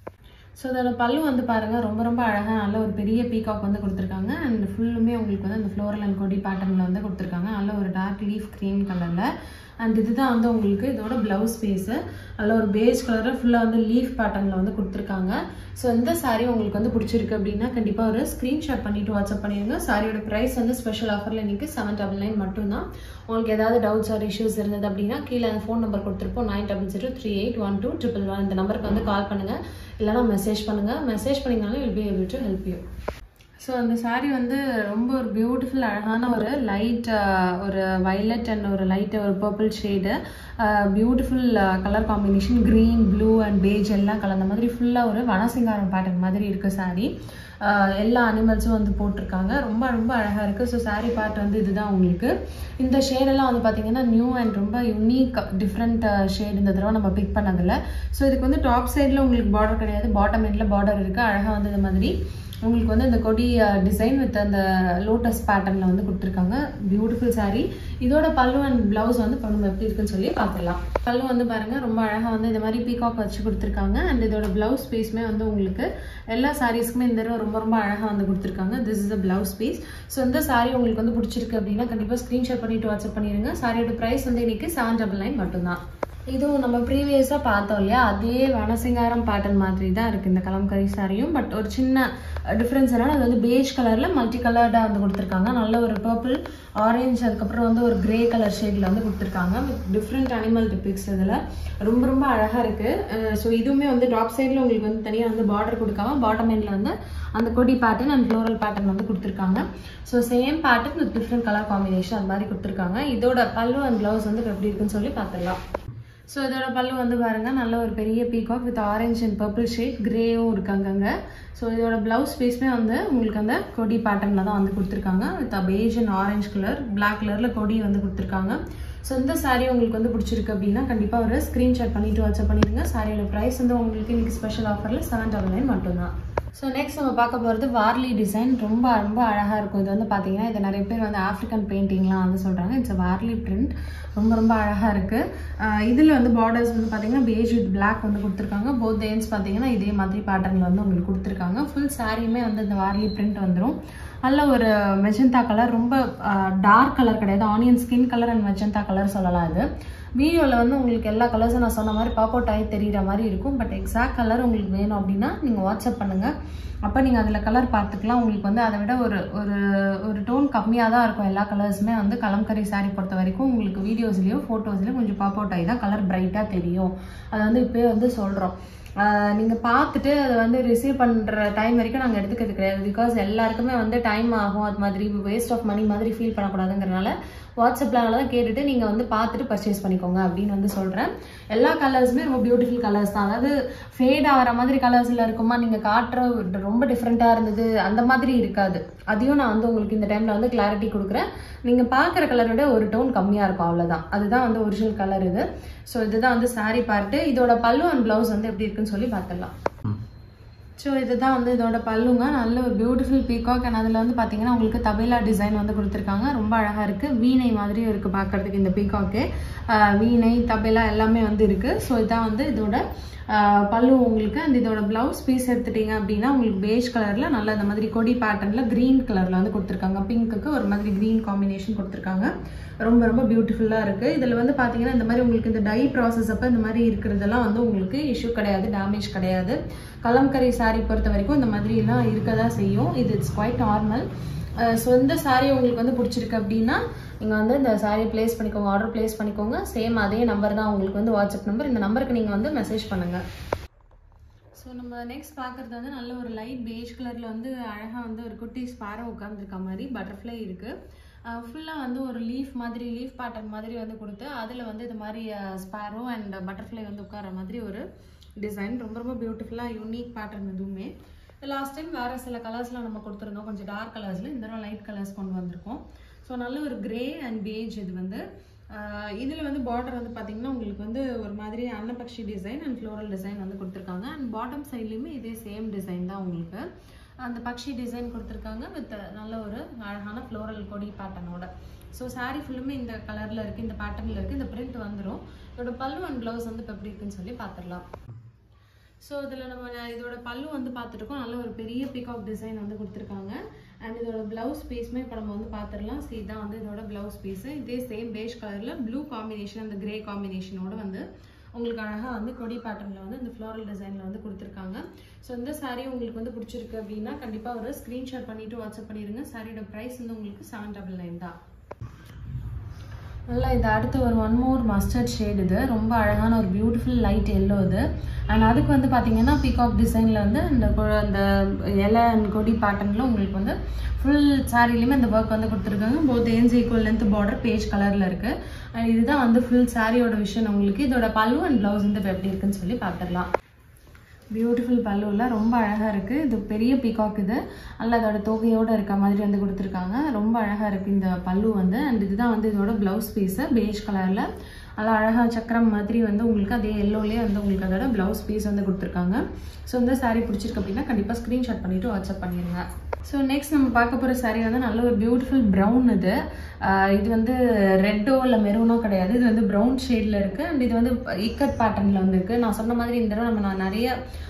ஸோ இதோட பல்லு வந்து பாருங்கள் ரொம்ப ரொம்ப அழகாக நல்ல ஒரு பெரிய பீகாக் வந்து கொடுத்துருக்காங்க அண்ட் ஃபுல்லுமே உங்களுக்கு வந்து அந்த ஃப்ளோரல் அண்ட் கொடி பேட்டர்னில் வந்து கொடுத்துருக்காங்க நல்ல ஒரு டார்க் லீஃப் க்ரீன் கலரில் அண்ட் இதுதான் வந்து உங்களுக்கு இதோட ப்ளவுஸ் பீஸு நல்ல ஒரு பேஸ் கலரில் ஃபுல்லாக வந்து லீஃப் பேட்டர்னில் வந்து கொடுத்துருக்காங்க ஸோ இந்த saree உங்களுக்கு வந்து பிடிச்சிருக்கு அப்படின்னா கண்டிப்பாக ஒரு ஸ்க்ரீன்ஷாட் பண்ணிட்டு வாட்ஸ்அப் பண்ணிடுங்க சாரியோட ப்ரைஸ் வந்து ஸ்பெஷல் ஆஃபரில் இன்னைக்கு செவன் டபுள் நைன் மட்டும்தான் உங்களுக்கு ஏதாவது டவுட்ஸ் ஆர் இஷ்யூஸ் இருந்தது அப்படின்னா கீழே அந்த ஃபோன் நம்பர் கொடுத்துருப்போம் nine double zero three eight one two triple one இந்த நம்பருக்கு வந்து கால் பண்ணுங்கள் இல்லைனா மெசேஜ் பண்ணுங்கள் மெசேஜ் பண்ணிங்கனாலும் will be able to help you so அந்த saree வந்து ரொம்ப ஒரு பியூட்டிஃபுல் அழகான ஒரு லைட் ஒரு வைலட் அண்ட் ஒரு லைட் ஒரு purple shade beautiful colour combination green blue and beige எல்லாம் கலந்த மாதிரி ஃபுல்லாக ஒரு வனசிங்காரம் பேட்டர்ன் மாதிரி இருக்குது saree ஆஹ் எல்லா அனிமல்ஸும் வந்து போட்டிருக்காங்க ரொம்ப ரொம்ப அழகாக இருக்குது ஸோ saree பார்ட் வந்து இதுதான் உங்களுக்கு இந்த ஷேடெல்லாம் வந்து பார்த்தீங்கன்னா நியூ அண்ட் ரொம்ப யூனிக் டிஃப்ரெண்ட் ஷேட் இந்த தடவை நம்ம பிக் பண்ணதில்ல ஸோ இதுக்கு வந்து டாப் சைடில் உங்களுக்கு பார்டர் கிடையாது பாட்டம் எண்டில் பார்டர் இருக்குது அழகாக வந்து இந்த மாதிரி உங்களுக்கு வந்து இந்த கொடி டிசைன் வித் அந்த லோட்டஸ் பேட்டர்னில் வந்து கொடுத்துருக்காங்க பியூட்டிஃபுல் saree இதோட பல்லு அண்ட் ப்ளவுஸ் வந்து இப்போ நம்ம எப்படி இருக்குன்னு சொல்லி பார்த்துடலாம் பல்லு வந்து பாருங்கள் ரொம்ப அழகாக வந்து இந்த மாதிரி பீகாக் வச்சு கொடுத்துருக்காங்க அண்ட் இதோட ப்ளவுஸ் பீஸுமே வந்து உங்களுக்கு எல்லா சாரீஸ்க்குமே இந்த தடவை ரொம்ப ரொம்ப அழகாக வந்து கொடுத்துருக்காங்க this is a blouse piece so இந்த saree உங்களுக்கு வந்து பிடிச்சிருக்கு அப்படின்னா கண்டிப்பாக ஸ்க்ரீன்ஷாட் பண்ணிட்டு வாட்ஸ்அப் பண்ணிடுங்க சாரியோட ப்ரைஸ் வந்து இன்னைக்கு செவன் டபுள் நைன் மட்டும்தான் இதுவும் நம்ம ப்ரீவியஸாக பார்த்தோம் இல்லையா அதே வனசிங்காரம் பேட்டர்ன் மாதிரி தான் இருக்குது இந்த கலம்கரி சாரியும் பட் ஒரு சின்ன டிஃப்ரென்ஸ் என்னன்னா அது வந்து பேஜ் கலரில் மல்டி கலர்டாக வந்து கொடுத்துருக்காங்க நல்ல ஒரு பர்பிள் ஆரஞ்சு அதுக்கப்புறம் வந்து ஒரு கிரே கலர் ஷேடில் வந்து கொடுத்துருக்காங்க டிஃப்ரெண்ட் அனிமல் டிபிக்ஸ் இதில் ரொம்ப ரொம்ப அழகாக இருக்குது ஸோ இதுவுமே வந்து டாப் சைடில் உங்களுக்கு வந்து தனியாக வந்து பார்டர் கொடுக்காம பாட்டம் எண்டில் வந்து அந்த கொடி பேட்டர்ன் அண்ட் ஃப்ளோரல் பேட்டர்ன் வந்து கொடுத்துருக்காங்க so same pattern with different colour combination அது மாதிரி கொடுத்துருக்காங்க இதோட பல்லு அண்ட் ப்ளவுஸ் வந்து இப்ப எப்படி இருக்குன்னு சொல்லி பார்த்துடலாம் ஸோ இதோட பல்லு வந்து பாருங்க நல்ல ஒரு பெரிய peacock with orange and purple shade கிரேவும் இருக்காங்க ஸோ இதோட பிளவுஸ் பீஸ்மே வந்து உங்களுக்கு அந்த கொடி பேட்டர்னில் தான் வந்து கொடுத்துருக்காங்க with beige and orange colour black கலரில் கொடி வந்து கொடுத்துருக்காங்க ஸோ இந்த saree உங்களுக்கு வந்து பிடிச்சிருக்கு அப்படின்னா கண்டிப்பாக ஒரு ஸ்க்ரீன்ஷாட் பண்ணிட்டு வாட்ஸ்அப் பண்ணிடுங்க சாரியோட ப்ரைஸ் வந்து உங்களுக்கு இன்னைக்கு ஸ்பெஷல் ஆஃபரில் செவன் டபுள் நைன் மட்டும்தான் ஸோ நெக்ஸ்ட் நம்ம பார்க்க போகிறது வார்லி டிசைன் ரொம்ப ரொம்ப அழகாக இருக்கும் இது வந்து பார்த்தீங்கன்னா இது நிறைய பேர் வந்து ஆஃப்ரிக்கன் பெயிண்டிங்லாம் வந்து சொல்கிறாங்க இட்ஸ் வார்லி பிரிண்ட் ரொம்ப ரொம்ப அழகாக இருக்குது இதில் வந்து பார்டர்ஸ் வந்து பார்த்தீங்கன்னா பேஜ் வித் பிளாக் வந்து கொடுத்துருக்காங்க போத் ஏன்ஸ் பார்த்தீங்கன்னா இதே மாதிரி பேட்டர்னில் வந்து உங்களுக்கு கொடுத்துருக்காங்க ஃபுல் சாரியுமே வந்து இந்த வார்லி பிரிண்ட் வந்துடும் நல்ல ஒரு மெஜந்தா கலர் ரொம்ப டார்க் கலர் கிடையாது onion skin colour and magenta colour சொல்லலாம் இது வீடியோவில் வந்து உங்களுக்கு எல்லா கலர்ஸும் நான் சொன்ன மாதிரி பாப் அவுட் ஆகி தெரிகிற மாதிரி இருக்கும் பட் எக்ஸாக்ட் கலர் உங்களுக்கு வேணும் அப்படின்னா நீங்கள் வாட்ஸ்அப் பண்ணுங்கள் அப்போ நீங்கள் அதில் கலர் பார்த்துக்கலாம் உங்களுக்கு வந்து அதை விட ஒரு ஒரு ஒரு டோன் கம்மியாக தான் இருக்கும் எல்லா கலர்ஸுமே வந்து கலம்கரி saree பொறுத்த வரைக்கும் உங்களுக்கு வீடியோஸ்லேயோ ஃபோட்டோஸ்லேயோ கொஞ்சம் பாப் அவுட் ஆகி தான் கலர் பிரைட்டாக தெரியும் அதை வந்து இப்போயே வந்து சொல்கிறோம் நீங்கள் பார்த்துட்டு அதை வந்து ரிசீவ் பண்ணுற டைம் வரைக்கும் நாங்கள் எடுத்துக்கிறது கிடையாது பிகாஸ் எல்லாருக்குமே வந்து டைம் ஆகும் அது மாதிரி வேஸ்ட் ஆஃப் மணி மாதிரி ஃபீல் பண்ணக்கூடாதுங்கிறனால வாட்ஸ்அப்பில் தான் கேட்டுட்டு நீங்கள் வந்து பார்த்துட்டு பர்ச்சேஸ் பண்ணிக்கோங்க அப்படின்னு வந்து சொல்கிறேன் எல்லா கலர்ஸுமே ரொம்ப பியூட்டிஃபுல் கலர்ஸ் தான் அதாவது ஃபேட் ஆகிற மாதிரி கலர்ஸில் இருக்குமா நீங்கள் காட்டுற ரொம்ப டிஃப்ரெண்ட்டாக இருந்தது அந்த மாதிரி இருக்காது அதையும் நான் வந்து உங்களுக்கு இந்த டைமில் வந்து கிளாரிட்டி கொடுக்குறேன் நீங்கள் பார்க்குற கலரை விட ஒரு டோன் கம்மியாக இருக்கும் அவ்வளோதான் அதுதான் வந்து ஒரிஜினல் கலர் இது ஸோ இதுதான் வந்து saree பார்ட்டு இதோட பல்லு அண்ட் ப்ளவுஸ் வந்து எப்படி இருக்குன்னு சொல்லி பார்த்துடலாம் ஸோ இதுதான் வந்து இதோட பல்லுங்க நல்ல ஒரு பியூட்டிஃபுல் பீகாக் அண்ட் அதில் வந்து பார்த்தீங்கன்னா உங்களுக்கு தபேலா டிசைன் வந்து கொடுத்துருக்காங்க ரொம்ப அழகாக இருக்குது வீணை மாதிரியும் இருக்குது பார்க்கறதுக்கு இந்த பீகாக்கு வீணை தபேலா எல்லாமே வந்து இருக்குது ஸோ இதான் வந்து இதோட ஆஹ், பல்லு உங்களுக்கு அந்த இதோட ப்ளவுஸ் பீஸ் எடுத்துட்டீங்க அப்படின்னா உங்களுக்கு பேஜ் கலரில் நல்ல இந்த மாதிரி கொடி பேட்டர்னில் க்ரீன் கலரில் வந்து கொடுத்துருக்காங்க பிங்க்குக்கு ஒரு மாதிரி க்ரீன் காம்பினேஷன் கொடுத்துருக்காங்க ரொம்ப ரொம்ப பியூட்டிஃபுல்லாக இருக்குது இதில் வந்து பார்த்தீங்கன்னா இந்த மாதிரி உங்களுக்கு இந்த டை ப்ராசஸ் அப்போ இந்த மாதிரி இருக்கிறதெல்லாம் வந்து உங்களுக்கு இஷ்யூ கிடையாது டேமேஜ் கிடையாது கலம்கரி saree பொறுத்த வரைக்கும் இந்த மாதிரி எல்லாம் இருக்க தான் செய்யும் இது இட்ஸ் குவைட் நார்மல் ஸோ இந்த saree உங்களுக்கு வந்து பிடிச்சிருக்கு அப்படின்னா நீங்கள் வந்து இந்த saree ப்ளேஸ் பண்ணிக்கோங்க ஆர்டர் ப்ளேஸ் பண்ணிக்கோங்க சேம் அதே நம்பர் தான் உங்களுக்கு வந்து வாட்ஸ்அப் நம்பர் இந்த நம்பருக்கு நீங்கள் வந்து மெசேஜ் பண்ணுங்கள் ஸோ நம்ம நெக்ஸ்ட் பார்க்குறது வந்து நல்ல ஒரு லைட் பேஜ் கலரில் வந்து அழகாக வந்து ஒரு குட்டி ஸ்பாரோ உட்காந்துருக்க மாதிரி பட்டர்ஃப்ளை இருக்குது ஃபுல்லாக வந்து ஒரு லீஃப் மாதிரி லீஃப் பேட்டர்ன் மாதிரி வந்து கொடுத்து அதில் வந்து இது மாதிரி ஸ்பாரோ அண்ட் பட்டர்ஃப்ளை வந்து உட்கார மாதிரி ஒரு டிசைன் ரொம்ப ரொம்ப பியூட்டிஃபுல்லாக யூனிக் பேட்டர்ன் இதுவுமே லாஸ்ட் டைம் வேறு சில கலர்ஸ்லாம் நம்ம கொடுத்துருந்தோம் கொஞ்சம் டார்க் கலர்ஸில் இந்த தடவை லைட் கலர்ஸ் கொண்டு வந்திருக்கோம் ஸோ நல்ல ஒரு கிரே அண்ட் பேஜ் இது வந்து இதில் வந்து பார்டர் வந்து பார்த்தீங்கன்னா உங்களுக்கு வந்து ஒரு மாதிரி அன்னபக்ஷி டிசைன் அண்ட் ஃப்ளோரல் டிசைன் வந்து கொடுத்துருக்காங்க அண்ட் பாட்டம் சைட்லேயுமே இதே சேம் டிசைன் தான் உங்களுக்கு அந்த பக்ஷி டிசைன் கொடுத்துருக்காங்க வித் நல்ல ஒரு அழகான ஃப்ளோரல் கொடி பேட்டர்னோட ஸோ saree ஃபுல்லுமே இந்த கலரில் இருக்குது இந்த பேட்டர்னில் இருக்குது இந்த பிரிண்ட் வந்துடும் இதோட பல்லு அண்ட் ப்ளவுஸ் வந்து இப்போ எப்படி இருக்குன்னு சொல்லி பார்த்துடலாம் ஸோ இதில் நம்ம ந- இதோட பல்லு வந்து பார்த்துருக்கோம் நல்ல ஒரு பெரிய பிகாக் டிசைன் வந்து கொடுத்துருக்காங்க அண்ட் இதோட ப்ளவுஸ் பீஸுமே இப்போ நம்ம வந்து பார்த்துடலாம் ஸோ இதுதான் வந்து இதோட ப்ளவுஸ் பீஸு இதே சேம் பேஷ் கலரில் ப்ளூ காம்பினேஷன் அந்த கிரே காம்பினேஷனோட வந்து உங்களுக்கு அழகாக வந்து கொடி பேட்டர்னில் வந்து இந்த ஃப்ளோரல் டிசைனில் வந்து கொடுத்துருக்காங்க ஸோ இந்த saree உங்களுக்கு வந்து பிடிச்சிருக்கு அப்படின்னா கண்டிப்பாக ஒரு ஸ்க்ரீன்ஷாட் பண்ணிவிட்டு வாட்ஸ்அப் பண்ணிடுங்க சாரியோட ப்ரைஸ் வந்து உங்களுக்கு செவன் டபுள் நைன் தான் நல்லா இது அடுத்து ஒரு ஒன் மோர் மஸ்டர்ட் ஷேட் இது ரொம்ப அழகான ஒரு பியூட்டிஃபுல் லைட் எல்லோ இது அண்ட் அதுக்கு வந்து பார்த்தீங்கன்னா பீகாக் டிசைனில் வந்து இந்த கொ- அந்த இலை அண்ட் கொடி பேட்டர்னில் உங்களுக்கு வந்து ஃபுல் சாரிலையுமே இந்த ஒர்க் வந்து கொடுத்துருக்காங்க both ends equal length border beige கலரில் இருக்குது அண்ட் இதுதான் வந்து ஃபுல் சாரியோட விஷயம் உங்களுக்கு இதோட பல்லு அண்ட் ப்ளவுஸ் வந்து இப்போ எப்படி இருக்குன்னு சொல்லி பார்த்துடலாம் பியூட்டிஃபுல் பல்லுவில் ரொம்ப அழகாக இருக்குது இது பெரிய பீகாக் இது நல்ல அதோட தொகையோடு இருக்க மாதிரி வந்து கொடுத்துருக்காங்க ரொம்ப அழகாக இருக்குது இந்த பல்லு வந்து அண்ட் இதுதான் வந்து இதோட ப்ளவுஸ் பீஸு பேஜ் கலரில் நல்லா அழகாக சக்கரம் மாதிரி வந்து உங்களுக்கு அதே எல்லோலேயே வந்து உங்களுக்கு அதோட ப்ளவுஸ் பீஸ் வந்து கொடுத்துருக்காங்க ஸோ இந்த saree பிடிச்சிருக்கு அப்படின்னா கண்டிப்பாக ஸ்க்ரீன்ஷாட் பண்ணிவிட்டு வாட்ஸ்அப் பண்ணிடுங்க ஸோ நெக்ஸ்ட் நம்ம பார்க்க போகிற saree வந்து நல்ல ஒரு பியூட்டிஃபுல் ப்ரௌன் இது ஆஹ் இது வந்து ரெட்டோ இல்லை மெரூனோ கிடையாது இது வந்து ப்ரௌன் ஷேடில் இருக்குது அண்ட் இது வந்து இக்கட் பேட்டர்னில் வந்து இருக்குது நான் சொன்ன மாதிரி இந்த தடவை நம்ம நான் நிறைய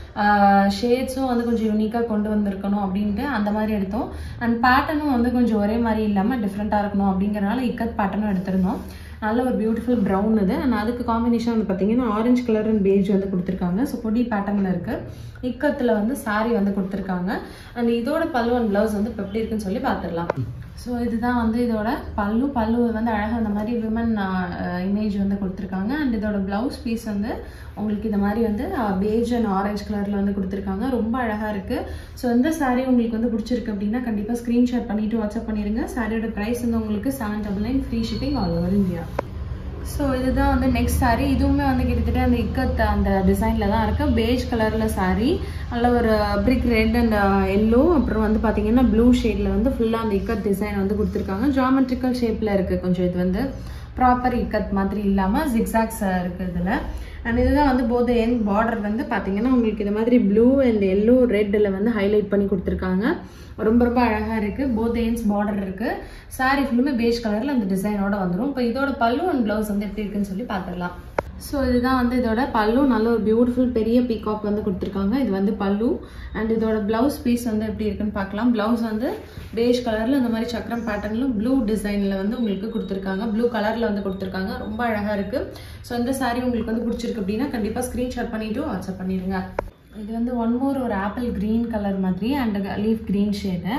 ஷேட்ஸும் வந்து கொஞ்சம் யூனிக்காக கொண்டு வந்திருக்கணும் அப்படின்ட்டு அந்த மாதிரி எடுத்தோம் அண்ட் பேட்டர்னும் வந்து கொஞ்சம் ஒரே மாதிரி இல்லாமல் டிஃப்ரெண்ட்டாக இருக்கணும் அப்படிங்கறனால இக்கட் பேட்டர்னும் எடுத்திருந்தோம் நல்ல ஒரு பியூட்டிஃபுல் ப்ரௌன் இது அண்ட் அதுக்கு காம்பினேஷன் வந்து பார்த்தீங்கன்னா ஆரஞ்சு கலர் அண்ட் பேஜ் வந்து கொடுத்துருக்காங்க ஸோ பொடி பேட்டர்னில் இருக்குது இக்கத்தில் வந்து saree வந்து கொடுத்துருக்காங்க அண்ட் இதோட பல்லு அண்ட் ப்ளவுஸ் வந்து இப்போ எப்படி இருக்குன்னு சொல்லி பார்த்துடலாம் ஸோ இதுதான் வந்து இதோட பல்லு பல்லு வந்து அழகாக அந்த மாதிரி விமன் இமேஜ் வந்து கொடுத்துருக்காங்க அண்ட் இதோட ப்ளவுஸ் பீஸ் வந்து உங்களுக்கு இந்த மாதிரி வந்து பேஜ் அண்ட் ஆரஞ்சு கலரில் வந்து கொடுத்துருக்காங்க ரொம்ப அழகாக இருக்குது ஸோ இந்த saree உங்களுக்கு வந்து பிடிச்சிருக்கு அப்படின்னா கண்டிப்பாக ஸ்க்ரீன்ஷாட் பண்ணிவிட்டு வாட்ஸ்அப் பண்ணிடுங்க சாரியோட ப்ரைஸ் வந்து உங்களுக்கு seven double nine free shipping all over India so இதுதான் வந்து நெக்ஸ்ட் saree இதுவுமே வந்து கிட்டத்தட்ட அந்த இக்கத் அந்த டிசைனில் தான் இருக்குது பேஜ் கலரில் saree நல்ல ஒரு பிரிக் ரெட் அண்ட் எல்லோ அப்புறம் வந்து பார்த்தீங்கன்னா ப்ளூ ஷேடில் வந்து ஃபுல்லாக அந்த இக்கத் டிசைன் வந்து கொடுத்துருக்காங்க ஜாமெட்ரிக்கல் ஷேப்பில் இருக்குது கொஞ்சம் இது வந்து ப்ராப்பர் இக்கத் மாதிரி இல்லாமல் ஜிக்ஸாக்ஸ் இருக்குது இதில் அண்ட் இதுதான் வந்து போத் என் பார்டர் வந்து பார்த்தீங்கன்னா உங்களுக்கு இது மாதிரி ப்ளூ அண்ட் எல்லோ ரெட்டில் வந்து ஹைலைட் பண்ணி கொடுத்துருக்காங்க ரொம்ப ரொம்ப அழகாக இருக்குது போத் எண்ட்ஸ் பார்டர் இருக்குது saree ஃபுல்லுமே பேஜ் கலரில் அந்த டிசைனோட வந்துடும் இப்போ இதோட பல்லு அண்ட் ப்ளவுஸ் வந்து எப்படி இருக்குன்னு சொல்லி பார்த்துடலாம் ஸோ இதுதான் வந்து இதோட பல்லு நல்ல ஒரு பியூட்டிஃபுல் பெரிய பீகாக் வந்து கொடுத்துருக்காங்க இது வந்து பல்லு அண்ட் இதோட ப்ளவுஸ் பீஸ் வந்து எப்படி இருக்குன்னு பார்க்கலாம் ப்ளவுஸ் வந்து பேஜ் கலரில் இந்த மாதிரி சக்கரம் பேட்டர்னில் ப்ளூ டிசைனில் வந்து உங்களுக்கு கொடுத்துருக்காங்க ப்ளூ கலரில் வந்து கொடுத்துருக்காங்க ரொம்ப அழகாக இருக்குது ஸோ இந்த saree உங்களுக்கு வந்து பிடிச்சிருக்கு அப்படின்னா கண்டிப்பாக ஸ்க்ரீன்ஷாட் பண்ணிவிட்டு வாட்ஸ்அப் பண்ணிடுங்க இது வந்து ஒன் மோர் ஒரு ஆப்பிள் க்ரீன் கலர் மாதிரி and leaf green shade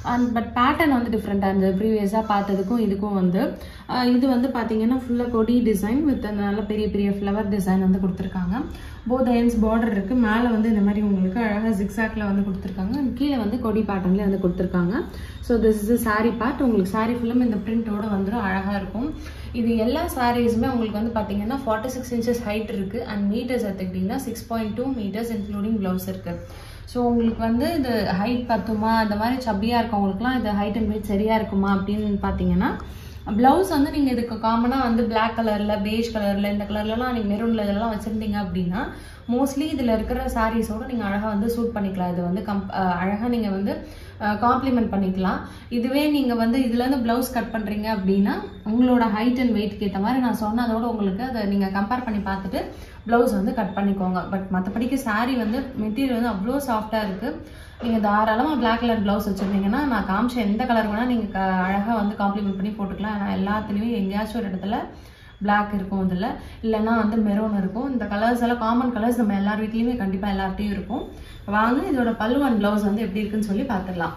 and but pattern வந்து டிஃப்ரெண்ட்டாக இருந்தது ப்ரீவியஸாக பார்த்ததுக்கும் இதுக்கும் வந்து ஆஹ் இது வந்து பார்த்தீங்கன்னா ஃபுல்லாக கொடி டிசைன் வித் நல்ல பெரிய பெரிய ஃப்ளவர் டிசைன் வந்து கொடுத்துருக்காங்க போத் ஹென்ஸ் பார்டர் இருக்குது மேலே வந்து இந்த மாதிரி உங்களுக்கு அழகாக ஜிக்ஸாக்ல வந்து கொடுத்துருக்காங்க and கீழே வந்து கொடி பேட்டர்ன்லேயே வந்து கொடுத்துருக்காங்க so this is saree part உங்களுக்கு saree ஃபுல்லும் இந்த பிரிண்டோட வந்துடும் அழகாக இருக்கும் இது எல்லா சாரீஸுமே உங்களுக்கு வந்து பார்த்தீங்கன்னா ஃபார்ட்டி சிக்ஸ் இன்ச்சஸ் ஹைட் இருக்குது அண்ட் மீட்டர்ஸ் எடுத்துக்கிட்டிங்கன்னா six point two metres including blouse இருக்குது ஸோ உங்களுக்கு வந்து இது ஹைட் பத்துமா இந்த மாதிரி சப்பியாக இருக்கவங்களுக்குலாம் இது ஹைட் அண்ட் வெயிட் சரியாக இருக்குமா அப்படின்னு பார்த்தீங்கன்னா ப்ளவுஸ் வந்து நீங்கள் இதுக்கு காமனாக வந்து Black கலரில் பேஜ் கலரில் இந்த கலர்லலாம் நீங்கள் மெரூனில் இதெல்லாம் வச்சுருந்தீங்க அப்படின்னா மோஸ்ட்லி இதில் இருக்கிற சாரீஸோட நீங்கள் அழகாக வந்து சூட் பண்ணிக்கலாம் இது வந்து கம் அழகாக நீங்கள் வந்து காம்ப்ளிமெண்ட் பண்ணிக்கலாம் இதுவே நீங்கள் வந்து இதுலேருந்து ப்ளவுஸ் கட் பண்ணுறீங்க அப்படின்னா உங்களோட ஹைட் அண்ட் வெயிட்க்கு ஏற்ற மாதிரி நான் சொன்னதோட உங்களுக்கு அதை நீங்கள் கம்பேர் பண்ணி பார்த்துட்டு ப்ளவுஸ் வந்து கட் பண்ணிக்கோங்க பட் மற்றபடிக்கு saree வந்து மெட்டீரியல் வந்து அவ்வளோ சாஃப்டாக இருக்குது நீங்கள் தாராளமாக Black கலர் ப்ளவுஸ் வச்சுருந்தீங்கன்னா நான் காமிச்ச எந்த கலர் வேணால் நீங்கள் க அழகாக வந்து காம்ப்ளிமெண்ட் பண்ணி போட்டுக்கலாம் ஆனால் எல்லாத்துலேயுமே எங்கேயாச்சும் ஒரு இடத்துல Black இருக்கும் இதில் இல்லைன்னா வந்து மெரூன் இருக்கும் இந்த கலர்ஸ் எல்லாம் காமன் கலர்ஸ் நம்ம எல்லார் வீட்லேயுமே கண்டிப்பாக எல்லார்ட்டையும் இருக்கும் வாங்க இதோட பல்லு அண்ட் ப்ளவுஸ் வந்து எப்படி இருக்குன்னு சொல்லி பார்த்துடலாம்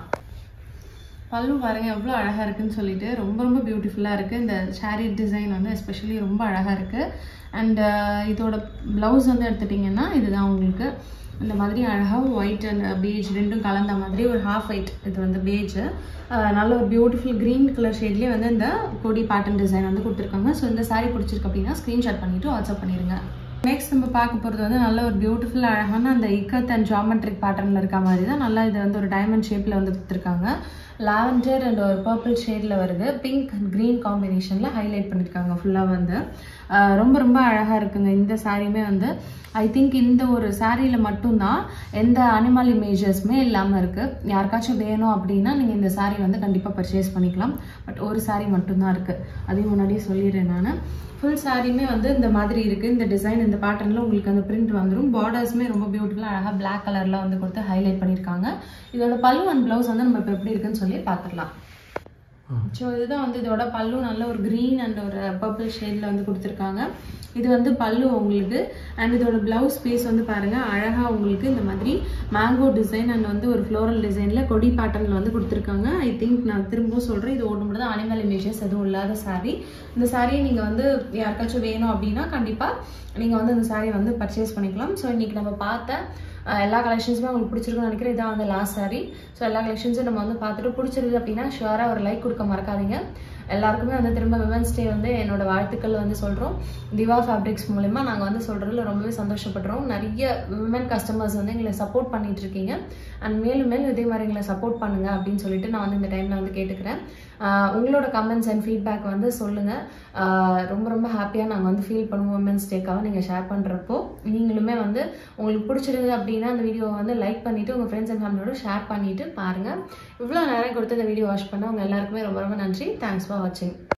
பல்லு பாருங்க எவ்வளோ அழகாக இருக்குன்னு சொல்லிட்டு ரொம்ப ரொம்ப பியூட்டிஃபுல்லாக இருக்குது இந்த சேரீட் டிசைன் வந்து எஸ்பெஷலி ரொம்ப அழகாக இருக்குது அண்ட் இதோட ப்ளவுஸ் வந்து எடுத்துட்டிங்கன்னா இதுதான் உங்களுக்கு இந்த மாதிரி அழகாக ஒயிட் அண்ட் பேஜ் ரெண்டும் கலந்த மாதிரி ஒரு ஹாஃப் ஒயிட் இது வந்து பேஜ் நல்ல ஒரு பியூட்டிஃபுல் க்ரீன் கலர் ஷேட்லேயே வந்து இந்த கொடி பேட்டர்ன் டிசைன் வந்து கொடுத்துருக்காங்க ஸோ இந்த saree பிடிச்சிருக்கு அப்படின்னா ஸ்க்ரீன்ஷாட் பண்ணிவிட்டு வாட்ஸ்அப் பண்ணிடுங்க நெக்ஸ்ட் நம்ம பார்க்க போகிறது வந்து நல்ல ஒரு பியூட்டிஃபுல் அழகான அந்த இக்கத் அண்ட் ஜாமெட்ரிக் பேட்டர்னில் இருக்க மாதிரி தான் நல்லா இது வந்து ஒரு டைமண்ட் ஷேப்பில் வந்து கொடுத்துருக்காங்க லாவெண்டர் அண்ட் ஒரு பர்பிள் ஷேடில் வருது பிங்க் அண்ட் க்ரீன் காம்பினேஷனில் ஹைலைட் பண்ணியிருக்காங்க ஃபுல்லாக வந்து ஆஹ் ரொம்ப ரொம்ப அழகாக இருக்குங்க இந்த சாரியுமே வந்து ஐ திங்க் இந்த ஒரு சாரியில் மட்டும்தான் எந்த அனிமல் இமேஜஸ்மே இல்லாமல் இருக்குது யாருக்காச்சும் வேணும் அப்படின்னா நீங்கள் இந்த saree வந்து கண்டிப்பாக பர்ச்சேஸ் பண்ணிக்கலாம் பட் ஒரு saree மட்டும்தான் இருக்குது அதையும் முன்னாடியே சொல்லிடுறேன் நான் ஃபுல் சாரியுமே வந்து இந்த மாதிரி இருக்குது இந்த டிசைன் இந்த பேட்டர்னில் உங்களுக்கு அந்த பிரிண்ட் வந்துடும் பார்டர்ஸுமே ரொம்ப பியூட்டிஃபுல்லாக அழகாக Black கலரில் வந்து கொடுத்து ஹைலைட் பண்ணியிருக்காங்க இதோட பல்லு அண்ட் ப்ளவுஸ் வந்து நம்ம இப்போ எப்படி இருக்குன்னு சொல்லி பார்த்துடலாம் ஸோ இதுதான் வந்து இதோட பல்லு நல்ல ஒரு க்ரீன் அண்ட் ஒரு பர்பிள் ஷேடில் வந்து கொடுத்துருக்காங்க இது வந்து பல்லு உங்களுக்கு அண்ட் இதோட ப்ளவுஸ் பீஸ் வந்து பாருங்கள் அழகாக உங்களுக்கு இந்த மாதிரி மேங்கோ டிசைன் அண்ட் வந்து ஒரு ஃப்ளோரல் டிசைனில் கொடி பேட்டர்னில் வந்து கொடுத்துருக்காங்க ஐ திங்க் நான் திரும்பவும் சொல்கிறேன் இது ஒன்று மட்டும் தான் அனிமல் இமேஜஸ் எதுவும் இல்லாத saree இந்த சாரியை நீங்கள் வந்து யாருக்காச்சும் வேணும் அப்படின்னா கண்டிப்பாக நீங்கள் வந்து இந்த saree வந்து பர்ச்சேஸ் பண்ணிக்கலாம் ஸோ இன்றைக்கி நம்ம பார்த்த அஹ் எல்லா கலெக்ஷன்ஸுமே உங்களுக்கு பிடிச்சிருக்குன்னு நினைக்கிறேன் இதான் வந்து லாஸ்ட் saree ஸோ எல்லா கலெக்ஷன்ஸும் நம்ம வந்து பார்த்துட்டு பிடிச்சிருக்கு அப்படின்னா ஷுவராக ஒரு லைக் கொடுக்க மறக்காதீங்க எல்லாருக்குமே வந்து திரும்ப விமன்ஸ் டே வந்து என்னோட வாழ்த்துக்கள் வந்து சொல்கிறோம் திவா ஃபேப்ரிக்ஸ் மூலிமா நாங்கள் வந்து சொல்கிறதுல ரொம்பவே சந்தோஷப்படுறோம் நிறைய விமன் கஸ்டமர்ஸ் வந்து எங்களை சப்போர்ட் பண்ணிட்டு இருக்கீங்க அண்ட் மேலும் மேலும் இதே மாதிரி எங்களை சப்போர்ட் பண்ணுங்க அப்படின்னு சொல்லிட்டு நான் வந்து இந்த டைமில் வந்து கேட்டுக்கிறேன் ஆஹ் உங்களோட கமெண்ட்ஸ் அண்ட் ஃபீட்பேக் வந்து சொல்லுங்கள் ரொம்ப ரொம்ப ஹாப்பியாக நாங்கள் வந்து ஃபீல் பண்ணுவோம் விமன்ஸ் டேக்காக நீங்கள் ஷேர் பண்ணுறப்போ நீங்களுமே வந்து உங்களுக்கு பிடிச்சிருக்கு அப்படின்னா அந்த வீடியோவை வந்து லைக் பண்ணிவிட்டு உங்கள் ஃப்ரெண்ட்ஸ் அண்ட் ஃபேமிலியோட ஷேர் பண்ணிவிட்டு பாருங்கள் இவ்வளோ நேரம் கொடுத்து இந்த வீடியோ வாட்ச் பண்ண உங்கள் எல்லாருக்குமே ரொம்ப ரொம்ப நன்றி தேங்க்ஸ் ஃபார் வாட்சிங்